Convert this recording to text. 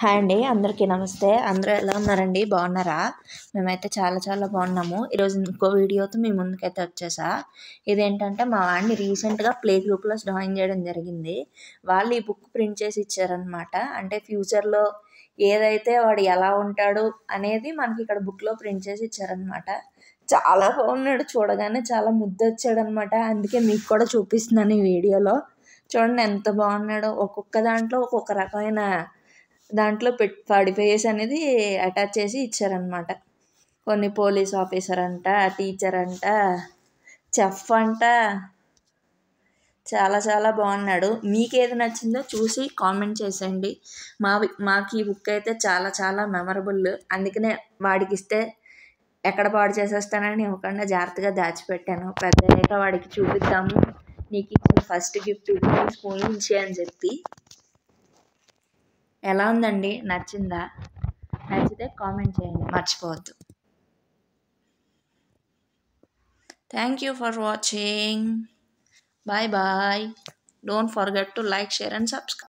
hi అండి అందరికీ నమస్తే అందరూ ఎలా ఉన్నారండి బాగున్నారా మేమైతే చాలా చాలా బాగున్నాము ఈరోజు ఇంకో వీడియోతో మీ ముందుకైతే వచ్చేసా ఇదేంటంటే మా వాడిని రీసెంట్గా ప్లే గ్రూప్లో జాయిన్ చేయడం జరిగింది వాళ్ళు ఈ బుక్ ప్రింట్ చేసి ఇచ్చారనమాట అంటే ఫ్యూచర్లో ఏదైతే వాడు ఎలా ఉంటాడు అనేది మనకి ఇక్కడ బుక్లో ప్రింట్ చేసి ఇచ్చారనమాట చాలా బాగున్నాడు చూడగానే చాలా ముద్దు వచ్చాడనమాట అందుకే మీకు కూడా చూపిస్తున్నాను ఈ వీడియోలో చూడండి ఎంత బాగున్నాడో ఒక్కొక్క దాంట్లో ఒక్కొక్క రకమైన దాంట్లో పెట్ వాడి ఫేస్ అనేది అటాచ్ చేసి ఇచ్చారనమాట కొన్ని పోలీస్ ఆఫీసర్ అంట టీచర్ అంట చెఫ్ అంట చాలా చాలా బాగున్నాడు మీకు ఏది నచ్చిందో చూసి కామెంట్ చేసేయండి మా మాకు ఈ బుక్ అయితే చాలా చాలా మెమరబుల్ అందుకనే వాడికి ఇస్తే ఎక్కడ పాడు చేసేస్తానని ఇవ్వకుండా జాగ్రత్తగా దాచిపెట్టాను పెద్ద అయ్యాక వాడికి చూపిద్దాము నీకు ఇచ్చిన ఫస్ట్ గిఫ్ట్ ఇది స్కూల్ నుంచి అని చెప్పి ఎలా ఉందండి నచ్చిందా నచ్చితే కామెంట్ చేయండి మర్చిపోవద్దు thank you for watching bye bye don't forget to like share and subscribe